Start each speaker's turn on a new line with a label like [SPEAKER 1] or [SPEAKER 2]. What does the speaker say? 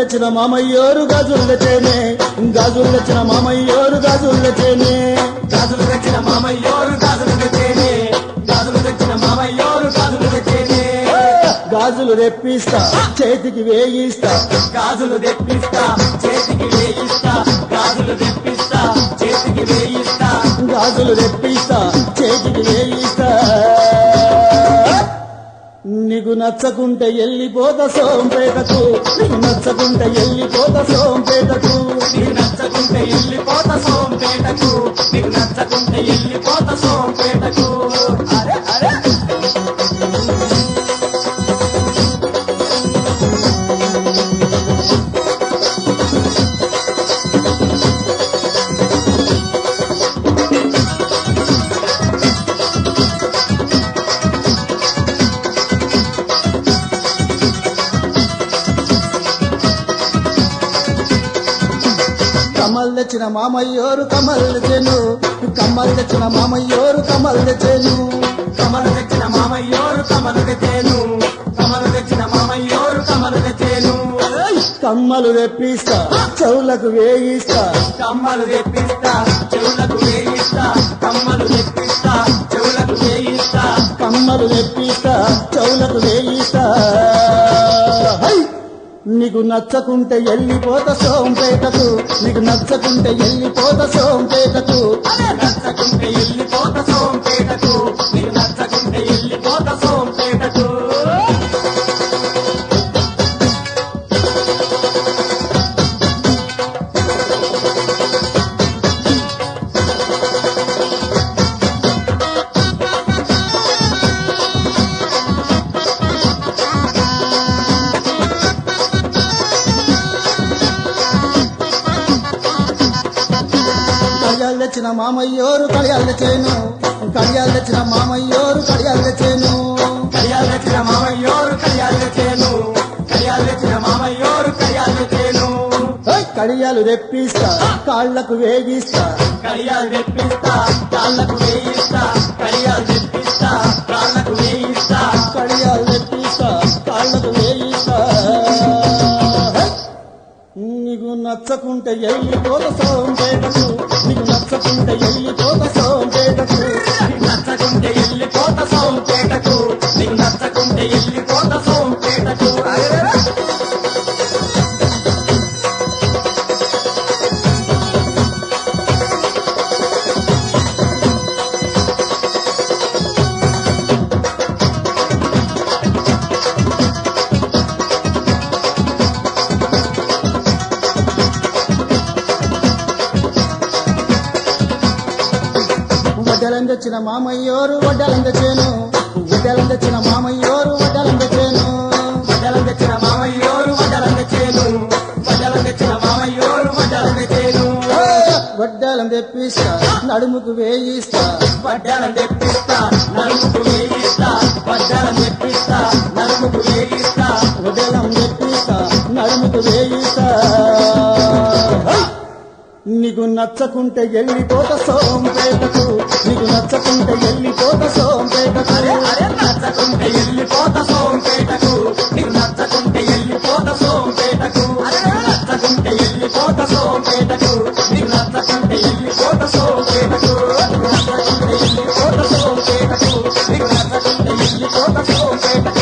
[SPEAKER 1] తెచ్చిన మామయ్యోరు గాజులు తెచ్చేనే గాజులు తెచ్చిన మామయ్యోరు గాజులు తెచ్చేనే
[SPEAKER 2] గాజులు తెచ్చిన మామయ్యోరు గాజులు తెచ్చేనే గాజులు తెచ్చిన మామయ్యోరు గాజులు తెచ్చేనే
[SPEAKER 1] గాజులు తెప్పిస్తా చేతికి వేయిస్తా
[SPEAKER 2] గాజులు తెప్పిస్తా చేతికి వేయిస్తా గాజులు తెప్పిస్తా చేతికి వేయిస్తా
[SPEAKER 1] గాజులు తెప్పిస్తా చేతికి వేయిస్తా నీకు నచ్చకుంటే ఎల్లిపోత సోంపేటకు నీకు నచ్చకుంటే ఎల్లిపోత సోంపేటకు
[SPEAKER 2] నీకు నచ్చకుంటే ఎల్లిపోత సోంపేటకు నీకు నచ్చకుంటే ఎల్లిపోత సోంపేటకు అరే అరే
[SPEAKER 1] కమల్ తెచ్చిన మామయ్యోరు కమల్ తెచ్చెను కమ్మల్ తెచ్చిన మామయ్యోరు కమల్ తెచ్చెను
[SPEAKER 2] కమలు తెచ్చిన మామయ్యోరు కమలు తెచ్చేను కమలు తెచ్చిన మామయ్యోరు కమలు తెచ్చేను
[SPEAKER 1] కమ్మలు తెప్పిస్తా చెవులకు వేయిస్తా
[SPEAKER 2] కమ్మలు తెప్పిస్తా చెవులకు వేయిస్తా కమ్మలు తెప్పిస్తా చెవులకు వేయిస్తా
[SPEAKER 1] కమ్మలు తెప్పిస్తా చెవులకు వేయిస్తా హై! నీకు నచ్చకుంటే ఎల్లిపోత సోంపేటకు నీకు నచ్చకుంటే ఎల్లిపోత సోంపేటకు
[SPEAKER 2] అదే నచ్చకుంటే ఎల్లిపోత సోంపేటకు నీకు నచ్చకుంటే ఎల్లిపోత సోంపేటకు
[SPEAKER 1] కడియాలు తెచ్చిన మామయ్యోరు కడియాలు తెచ్చేను కడియాలు తెచ్చిన మామయ్యోరు కడియాలు తెచ్చేను
[SPEAKER 2] కడియాలు తెచ్చిన మామయ్యోరు కడియాలు తెచ్చేను కడియాలు తెచ్చిన మామయ్యోరు కడియాలు తెచ్చేను
[SPEAKER 1] హై! కడియాలు తెప్పిస్తా కాళ్లకు వేగిస్తా
[SPEAKER 2] కడియాలు తెప్పిస్తా కాళ్ళకు వేయిస్తా కడియాలు తెప్పిస్తా కాళ్ళకు వేయిస్తా
[SPEAKER 1] కడియాలు తెప్పిస్తా కాళ్ళకు వేయిస్తా హై! నీకు నచ్చకుంటే ఎల్లిపోత సోంపేటకు నీకు నచ్చకుంటే ఎల్లిపోత సోంపేటకు
[SPEAKER 2] నీకు నచ్చకుంటే ఎల్లిపోత సోంపేటకు నీకు నచ్చకుంటే ఎల్లిపోత సోంపేటకు
[SPEAKER 1] వడ్డలం తెచ్చిన మామయ్యోరు వడ్డలం తెచ్చాను వడ్డలం తెచ్చిన మామయ్యోరు వడ్డలం తెచ్చాను
[SPEAKER 2] వడ్డలం తెచ్చిన మామయ్యోరు వడ్డలం తెచ్చేను వడ్డలం తెచ్చిన మామయ్యోరు వడ్డలం తెచ్చేను
[SPEAKER 1] వడ్డలం తెప్పిస్తా నడుముకు వేయిస్తా
[SPEAKER 2] వడ్డలం తెప్పిస్తా నలుగుకు వేయిస్తా వడ్డలం తెప్పిస్తా నలుగుకు వేయిస్తా
[SPEAKER 1] వడ్డలం తెప్పిస్తా నడుముకు వేయిస్తా హై! నీకు నచ్చకుంటే ఎల్లిపోత సోంపేటకు నీకు నచ్చకుంటే ఎల్లిపోత సోంపేటకు
[SPEAKER 2] అరే అరే నచ్చకుంటే ఎల్లిపోత సోంపేటకు నీకు నచ్చకుంటే ఎల్లిపోత సోంపేటకు అరే నచ్చకుంటే ఎల్లిపోత సోంపేటకు నీకు నచ్చకుంటే ఎల్లిపోత సోంపేటకు నీకు నచ్చకుంటే ఎల్లిపోత సోంపేటకు నీకు నచ్చకుంటే ఎల్లిపోత సోంపేటకు